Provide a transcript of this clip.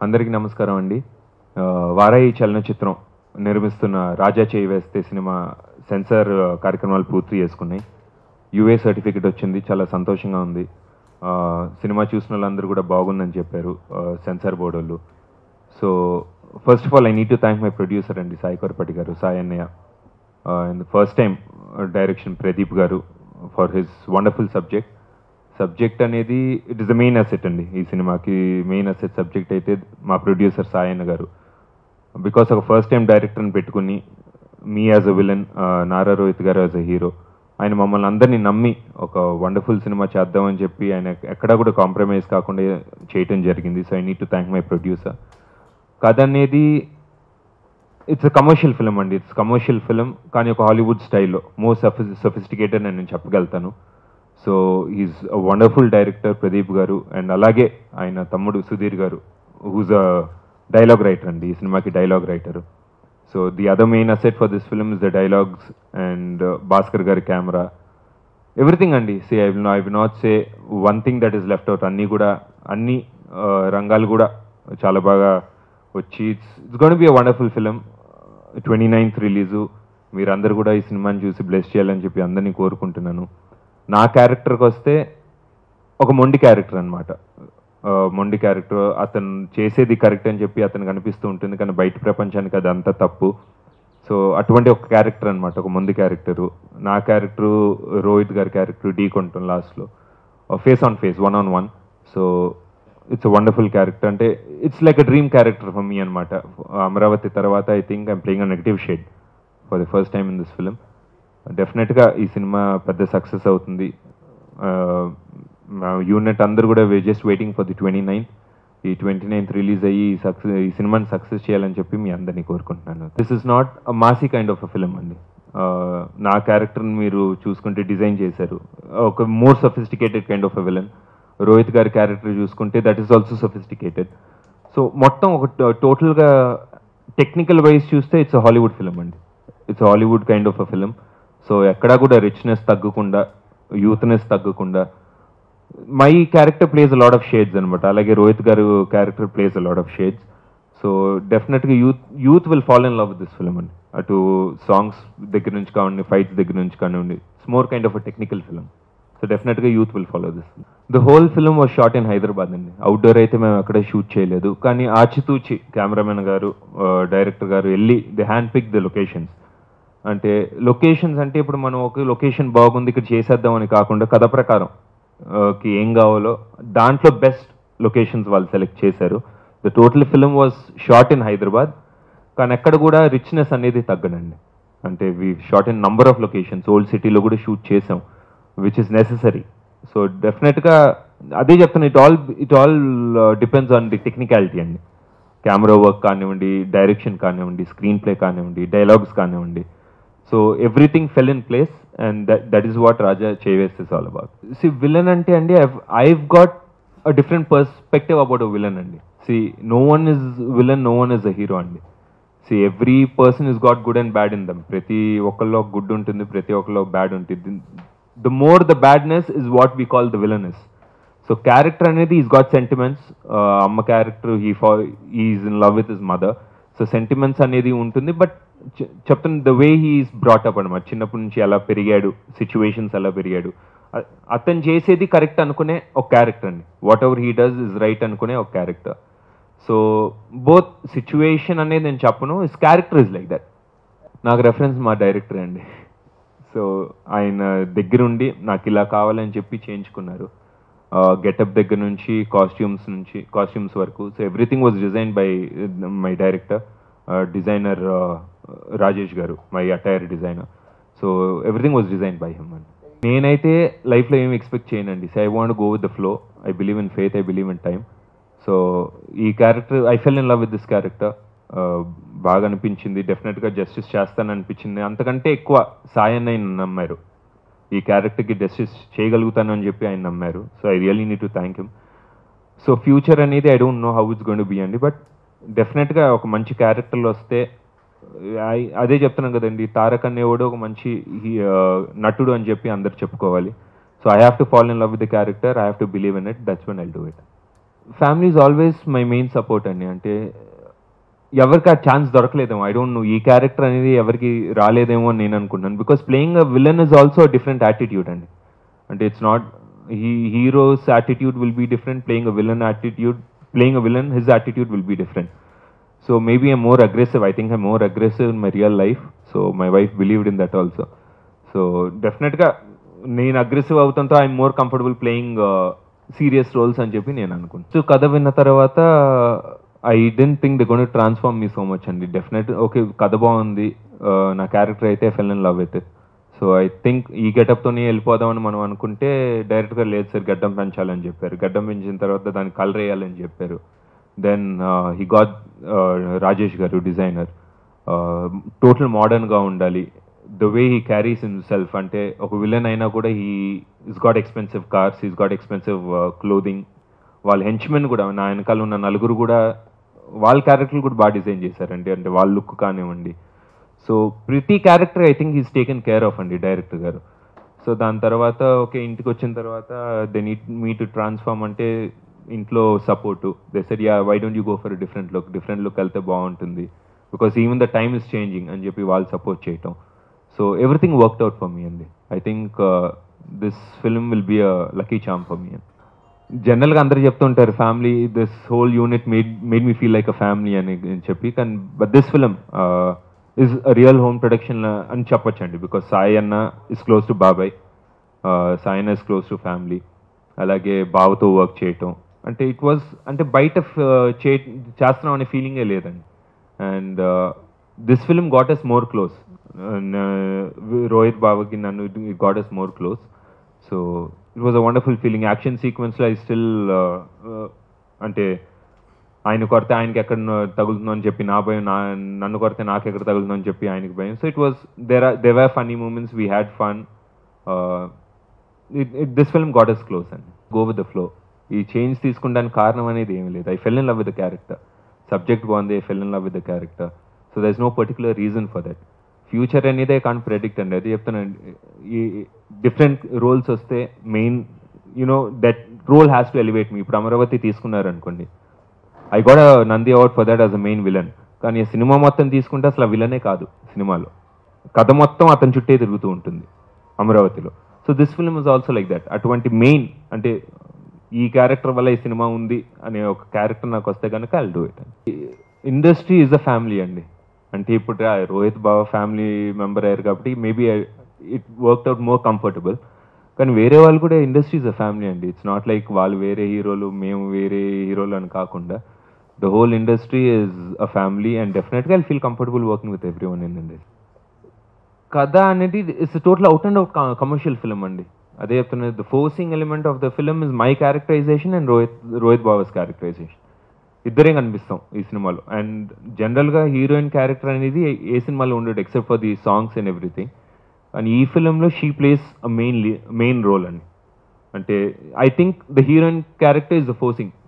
అందరికీ నమస్కారం అండి ఆ, వారాయి చలనచిత్రం నిర్మిస్తున్న రాజా చేయి వేస్తే సినిమా సెన్సార్ ఆ, కార్యక్రమాలు పూర్తి చేసుకున్నాయి యుఏ సర్టిఫికెట్ వచ్చింది చాలా సంతోషంగా ఉంది ఆ, సినిమా చూసిన వాళ్ళందరూ కూడా బాగుందని చెప్పారు ఆ, సెన్సార్ బోర్డు వాళ్ళు so first of all I need to thank my producer అండి సాయి కొరపటి గారు సాయి అన్నయ్య and first time direction Pradeep garu for his wonderful subject subject అనేది it is the main asset అండి ఈ సినిమాకి మెయిన్ అసెట్ సబ్జెక్ట్ అయితే మా ప్రొడ్యూసర్ సాయన్న గారు బికాస్ ఒక ఫస్ట్ టైం డైరెక్టర్ని పెట్టుకుని me as a villain Nara Rohit garu as a hero ఆయన మమ్మల్ని అందరినీ నమ్మి ఒక వండర్ఫుల్ సినిమా చేద్దామని చెప్పి ఆయన ఎక్కడా కూడా కాంప్రమైజ్ కాకుండా చేయటం జరిగింది so I need to thank my producer కథ అనేది ఇట్స్ కమర్షియల్ ఫిలిం అండి ఇట్స్ కమర్షియల్ ఫిలిం కానీ ఒక హాలీవుడ్ స్టైల్లో మోస్ట్ సఫిస్టికేటెడ్ నేను చెప్పగలుగుతాను so is a wonderful director Pradeep garu and అలాగే ఆయన తమ్ముడు సుధీర్ గారు హూజ్ అ డైలాగ్ రైటర్ అండి ఈ సినిమాకి dialogue writer so the other main asset for this film is the dialogues and Bhaskar గారి కెమెరా ఎవ్రీథింగ్ అండి see I will I will not say one thing that is left out అన్నీ కూడా అన్ని ఆ, రంగాలు కూడా చాలా బాగా వచ్చి it's it's gonna be a wonderful film twenty ninth release మీరందరూ కూడా ఈ సినిమాని చూసి బ్లెస్ చేయాలని చెప్పి అందరినీ కోరుకుంటున్నాను నా క్యారెక్టర్కి వస్తే ఒక మొండి క్యారెక్టర్ అనమాట మొండి క్యారెక్టర్ అతను చేసేది కరెక్ట్ అని చెప్పి అతనికి అనిపిస్తూ ఉంటుంది కానీ బయట ప్రపంచానికి అది అంతా తప్పు సో అటువంటి ఒక క్యారెక్టర్ అనమాట ఒక మొండి క్యారెక్టరు నా క్యారెక్టరు రోహిత్ గారి క్యారెక్టర్ ఢీ కొంటాం లాస్ట్లో face on face one on one so it's wonderful character అంటే it's like a dream character for me అనమాట అమరావతి తర్వాత I think I'm playing a negative shade for the first time in this film డెఫినెట్గా ఈ సినిమా పెద్ద success అవుతుంది unit అందరూ కూడా just waiting for the twenty ninth ఈ ట్వంటీ నైన్త్ రిలీజ్ అయ్యి సక్సెస్ ఈ సినిమాని సక్సెస్ చేయాలని చెప్పి మీ అందరినీ కోరుకుంటున్నాను this is not a massy kind of a film అండి Uh, నా క్యారెక్టర్ని మీరు చూసుకుంటే డిజైన్ చేశారు ఒక more sophisticated kind of a villain Rohit గారి క్యారెక్టర్ చూసుకుంటే that is also sophisticated so మొత్తం ఒక టోటల్గా టెక్నికల్ వైజ్ చూస్తే ఇట్స్ హాలీవుడ్ ఫిలిం అండి it's Hollywood kind of a film so ఎక్కడా కూడా రిచ్నెస్ తగ్గకుండా యూత్నెస్ తగ్గకుండా my character plays a lot of shades అనమాట అలాగే Rohit garu character plays a lot of shades so డెఫినెట్గా youth youth will follow in love with this film అండి అటు songs దగ్గర నుంచి కానివ్వండి ఫైట్స్ దగ్గర నుంచి కానివ్వండి it's more kind of a technical film so డెఫినెట్గా youth will follow this the whole film was shot in Hyderabad అండి అవుట్డోర్ అయితే మేము ఎక్కడ షూట్ చేయలేదు కానీ ఆచితూచి కెమెరామెన్ గారు డైరెక్టర్ గారు వెళ్ళి the hand pick the locations అంటే లొకేషన్స్ అంటే ఇప్పుడు మనం ఒక లొకేషన్ బాగుంది ఇక్కడ చేసేద్దామని కాకుండా కథ ప్రకారం ఆ, కి ఏం కావాలో దాంట్లో బెస్ట్ లొకేషన్స్ వాళ్ళు సెలెక్ట్ చేశారు the total film was shot in Hyderabad కానీ ఎక్కడ కూడా రిచ్నెస్ అనేది తగ్గనండి అంటే we shot in number of locations old సిటీలో కూడా షూట్ చేసాం విచ్ ఇస్ నెససరీ సో డెఫినెట్గా అదే చెప్తాను it all it all depends on the technicality అండి కెమెరా వర్క్ కానివ్వండి డైరెక్షన్ కానివ్వండి స్క్రీన్ ప్లే కానివ్వండి డైలాగ్స్ కానివ్వండి so everything fell in place and that that is what Raja చేవేస్ is all about see villain అంటే అండి I've got a different perspective about a villain అండి see no one is villain no one is a hero అండి see every person is got good and bad in them ప్రతి ఒక్కరిలో good ఉంటుంది ప్రతి ఒక్కరిలో bad ఉంటుంది the more the badness is what we call the villainess so character అనేది is got sentiments అమ్మ character he ఫా is in love with his mother so sentiments అనేది ఉంటుంది బట్ చెప్తున్న ద వే హీఈస్ బ్రాటప్ అనమాట చిన్నప్పటి నుంచి ఎలా పెరిగాడు సిచ్యువేషన్స్ ఎలా పెరిగాడు అ- అతను చేసేది కరెక్ట్ అనుకునే ఒక క్యారెక్టర్ అండి whatever he does is right అనుకునే ఒక క్యారెక్టర్ సో బోత్ సిచ్యువేషన్ అనేది నేను చెప్పను is character is like that నాకు రెఫరెన్స్ మా డైరెక్టర్ అండి సో ఆయన దగ్గరుండి నాకు ఇలా కావాలని చెప్పి చేయించుకున్నారు గెటప్ దగ్గర నుంచి కాస్ట్యూమ్స్ నుంచి కాస్ట్యూమ్స్ వరకు so everything was design by my director designer Rajesh garu my attire designer so everything was design by him అండి నేనైతే లైఫ్లో ఏం ఎక్స్పెక్ట్ చేయనండి so I want go with the flow I believe in faith I believe in time so ఈ character I fell in love with this character బాగా అనిపించింది డెఫినెట్గా justice చేస్తానని అనిపించింది అంతకంటే ఎక్కువ సాయన్ ఆయన నమ్మారు ఈ క్యారెక్టర్కి జస్టిస్ చేయగలుగుతాను అని చెప్పి ఆయన నమ్మారు so I really need to thank him so future అనేది I don't know how it's going to be అండి బట్ డెఫినెట్గా ఒక మంచి క్యారెక్టర్లు వస్తే I- అదే చెప్తున్నాను కదండి తారక్ అనేవాడు ఒక మంచి he- uh, నటుడు అని చెప్పి అందరు చెప్పుకోవాలి so I have to follow in love with the character I have to believe in it that's one I do it family is always my main support అండి అంటే ఎవరికి ఆ ఛాన్స్ దొరకలేదేమో ఐ డోంట్ నో ఈ character అనేది ఎవరికి రాలేదేమో అని నేను అనుకుంటున్నాను because playing a villain is also different attitude అండి అంటే it's not he heroes attitude will be different playing a villain attitude playing a villain his attitude will be different so maybe I more aggressive I think I more aggressive in my real life so my wife believed in that also so డెఫినెట్గా నేను aggressive అవుతాంతో I'm more comfortable playing serious roles అని చెప్పి నేను అనుకుంటాను so కథ విన్న తర్వాత I didn't think they gonna transform me so much అండి డెఫినెట్ ఓకే కథ బాగుంది uh, నా క్యారెక్టర్ అయితే fell in love with so I think ఈ గెటప్తోనే వెళ్ళిపోదామని మనం అనుకుంటే డైరెక్ట్గా లేదు సార్ గడ్డం పెంచాలని చెప్పారు గడ్డం పెంచిన తర్వాత దానికి కలర్ వేయాలని చెప్పారు దెన్ హీ గాట్ రాజేష్ గారు డిజైనర్ టోటల్ మోడర్న్గా ఉండాలి the way he carries in self అంటే ఒక విలన్ అయినా కూడా he is got expensive cars is got expensive clothing వాళ్ళ హెంచ్మెన్ కూడా నా వెనకాల ఉన్న నలుగురు కూడా వాళ్ళ క్యారెక్టర్లు కూడా బాగా డిజైన్ చేశారండి అంటే వాళ్ళ లుక్ కానివ్వండి సో ప్రతి character I think is taken care of అండి డైరెక్టర్ గారు సో దాని తర్వాత ఓకే ఇంటికి వచ్చిన తర్వాత they need me to transform అంటే ఇంట్లో support they said ya why don't you go for different look different look వెళ్తే బాగుంటుంది because even the time is changing అని చెప్పి వాళ్ళు సపోర్ట్ చేయటం so everything worked out for me అండి I think this film will be a lucky charm for me అండి జనరల్గా అందరు చెప్తుంటారు family this whole unit made made me feel like a family అని చెప్పి కానీ but this film is real home production అని చెప్పొచ్చండి బికాస్ సాయి అన్న ఇస్ క్లోజ్ టు బాబాయ్ సాయి అన్న ఇస్ క్లోజ్ టు ఫ్యామిలీ అలాగే బావతో వర్క్ చేయటం అంటే ఇట్ వాజ్ అంటే బయట uh, చే చేస్తున్నాం అనే ఫీలింగే లేదండి and this film got us more close Rohit బాబాకి నన్ను got us more close so it was a wonderful feeling action సీక్వెన్స్లో ఐ స్టిల్ అంటే ఆయన కొడితే ఆయనకి ఎక్కడ తగులుతుందో అని చెప్పి నా భయం నా నన్ను కొడితే నాకు ఎక్కడ తగులుతుందో అని చెప్పి ఆయనకి భయం so it was there are there are funny moments we had fun this film got us close అండి గో విత్ ద ఫ్లో ఈ చేంజ్ తీసుకుంటానికి కారణం అనేది ఏమీ లేదు I fell in love with the character subject బాగుంది I fell in love with the character so there is no particular reason for that future అనేది can predict అండి అది చెప్తానండి ఈ డిఫరెంట్ రోల్స్ వస్తే main you know that role has to elevate me ఇప్పుడు అమరావతి తీసుకున్నారు అనుకోండి I got a Nandi award for that as a main villain కానీ ఆ సినిమా మొత్తం తీసుకుంటే అసలు ఆ విలనే కాదు సినిమాలో కథ మొత్తం అతని చుట్టే తిరుగుతూ ఉంటుంది అమరావతిలో so this film is also like that అటువంటి మెయిన్ అంటే ఈ క్యారెక్టర్ వల్ల ఈ సినిమా ఉంది అనే ఒక క్యారెక్టర్ నాకు వస్తే కనుక I do it industry is a family అండి అంటే ఇప్పుడు ఆ రోహిత్ బాబా ఫ్యామిలీ మెంబర్ అయ్యారు కాబట్టి maybe it work out more comfortable కానీ వేరే వాళ్ళు కూడా ఇండస్ట్రీ ఇస్ అ ఫ్యామిలీ అండి ఇట్స్ నాట్ లైక్ వాళ్ళు వేరే హీరోలు మేము వేరే హీరోలు అని కాకుండా the whole industry is a family and డెఫినెట్గా I feel comfortable working with every one in industry కథ అనేది it's total out and out commercial film అండి అదే చెప్తున్నది the forcing element of the film is my characterization and Rohit Rohit Baba's characterization ఇద్దరే కనిపిస్తాం ఈ సినిమాలో అండ్ జనరల్గా హీరోయిన్ క్యారెక్టర్ అనేది ఏ సినిమాలో ఉండదు except for the songs and everything and ఈ ఫిలింలో she plays a main main role అండి అంటే I think the heroine character is the forcing